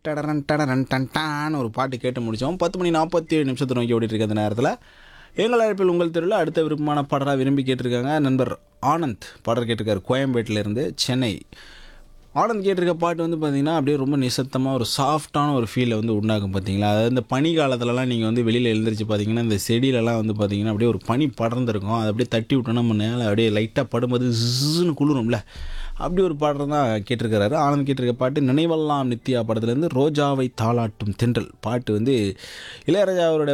டடரன் டடரன் ton டான்னு ஒரு பாட்டு கேட்டு முடித்தோம் பத்து மணி நாற்பத்தி ஏழு நிமிஷத்தை நோக்கி ஓடிட்டு இருக்க அந்த நேரத்தில் எங்கள் அழைப்பில் உங்கள் தெருவில் அடுத்த விருப்பமான பாடலாக விரும்பி கேட்டிருக்காங்க நண்பர் ஆனந்த் பாடல் கேட்டிருக்காரு கோயம்பேட்டிலேருந்து சென்னை ஆனந்த் கேட்டிருக்க பாட்டு வந்து பார்த்தீங்கன்னா அப்படியே ரொம்ப நிசத்தமாக ஒரு சாஃப்டான ஒரு ஃபீலை வந்து உண்டாக்கும் பார்த்தீங்களா அதாவது இந்த பனி காலத்துலலாம் நீங்கள் வந்து வெளியில் எழுந்திரிச்சு பார்த்தீங்கன்னா இந்த செடியிலலாம் வந்து பார்த்தீங்கன்னா அப்படியே ஒரு பனி படர்ந்துருக்கும் அதை அப்படியே தட்டி விட்டோன்னா நம்ம மேலே அப்படியே லைட்டாக படும்போது ஜின்னு குளிரும்ல அப்படி ஒரு பாடல் தான் கேட்டிருக்கிறாரு ஆனந்த் கேட்டிருக்க பாட்டு நினைவெல்லாம் நித்யா படத்துலேருந்து ரோஜாவை தாளாட்டும் தென்றல் பாட்டு வந்து இளையராஜா அவருடைய